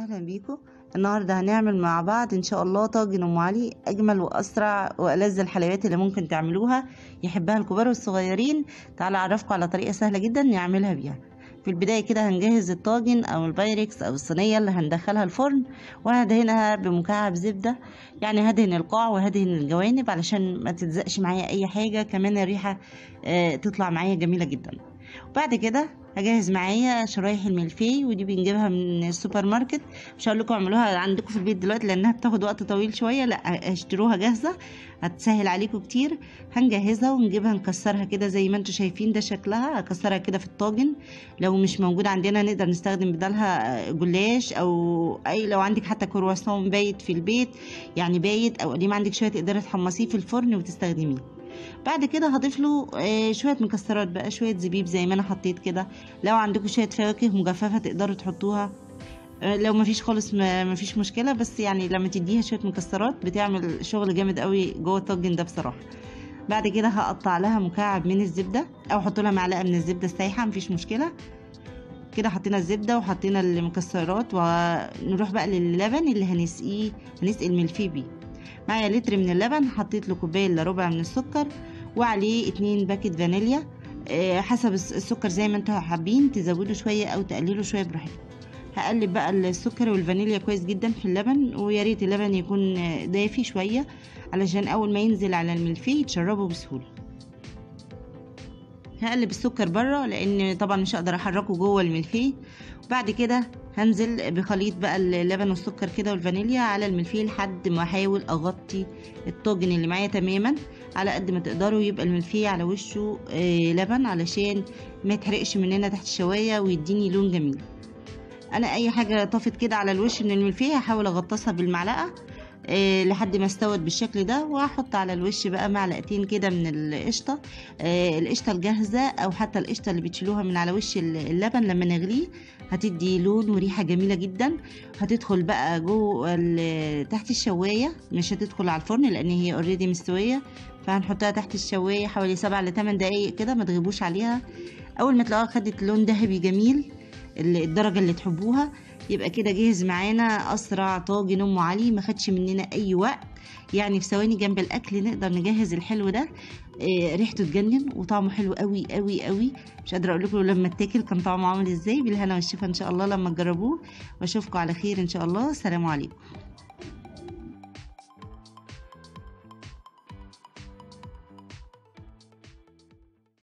اهلا بيكم النهارده هنعمل مع بعض ان شاء الله طاجن ام علي اجمل واسرع والذ الحلويات اللي ممكن تعملوها يحبها الكبار والصغيرين تعالى اعرفكم على طريقه سهله جدا نعملها بيها في البداية كده هنجهز الطاجن أو البايركس أو الصينية اللي هندخلها الفرن وهدهنها بمكعب زبدة يعني هدهن القاع وهدهن الجوانب علشان ما تلزقش معايا أي حاجة كمان الريحة آه، تطلع معايا جميلة جدا وبعد كده هجهز معايا شرايح الملفي ودي بنجيبها من السوبر ماركت مش هقول لكم اعملوها عندكم في البيت دلوقتي لانها بتاخد وقت طويل شويه لا اشتروها جاهزه هتسهل عليكم كتير هنجهزها ونجيبها نكسرها كده زي ما انتم شايفين ده شكلها هكسرها كده في الطاجن لو مش موجود عندنا نقدر نستخدم بدالها جلاش او اي لو عندك حتى كرواسون بايت في البيت يعني بايت او قديم عندك شويه تقدري تحمصيه في الفرن وتستخدميه بعد كده هضيف له آه، شويه مكسرات بقى شويه زبيب زي ما انا حطيت كده لو عندكم شويه فواكه مجففه تقدروا تحطوها آه، لو مفيش خالص ما- مفيش مشكله بس يعني لما تديها شويه مكسرات بتعمل شغل جامد قوي جوه الطاجن ده بصراحه بعد كده هقطع لها مكعب من الزبده او احط لها معلقه من الزبده السايحه مفيش مشكله كده حطينا الزبده وحطينا المكسرات ونروح بقى للبن اللي هنسقيه هنسقي الملفيه بيه معايا لتر من اللبن حطيت له كوبايه الا ربع من السكر وعليه اتنين باكت فانيليا آه، حسب الس- السكر زي ما انتوا حابين تزودوا شويه او تقللوا شويه براحتكم هقلب بقى السكر والفانيليا كويس جدا في اللبن ويا ريت اللبن يكون آه، دافي شويه علشان اول ما ينزل على الملفيه يتشربوا بسهوله هقلب السكر بره لان طبعا مش هقدر احركه جوه الملفيه وبعد كده هنزل بخليط بقى اللبن والسكر كده والفانيليا على الملفيه لحد ما احاول اغطي الطاجن اللي معايا تماما على قد ما تقدروا يبقى الملفيه على وشه آه لبن علشان ما يتحرقش مننا تحت الشوايه ويديني لون جميل انا اي حاجه طافت كده على الوش من الملفيه هحاول اغطسها بالمعلقه آه لحد ما استوت بالشكل ده وهحط على الوش بقى معلقتين كده من القشطه آه القشطه الجاهزه او حتى القشطه اللي بتشيلوها من على وش اللبن لما نغليه هتدي لون وريحه جميله جدا هتدخل بقى جوه ال- تحت الشوايه مش هتدخل على الفرن لان هي اوريدي مستويه فهنحطها تحت الشوايه حوالي سبعة لتمن دقايق كده ما تغيبوش عليها اول ما تلاقوها خدت لون ذهبي جميل ال- الدرجه اللي تحبوها يبقى كده جاهز معانا اسرع طاجن ام علي ما خدش مننا اي وقت يعني في ثواني جنب الاكل نقدر نجهز الحلو ده آه، ريحته تجنن وطعمه حلو قوي قوي قوي مش قادره اقول لكم لما اتاكل كان طعمه عامل ازاي بالهنا والشفا ان شاء الله لما تجربوه واشوفكم على خير ان شاء الله السلام عليكم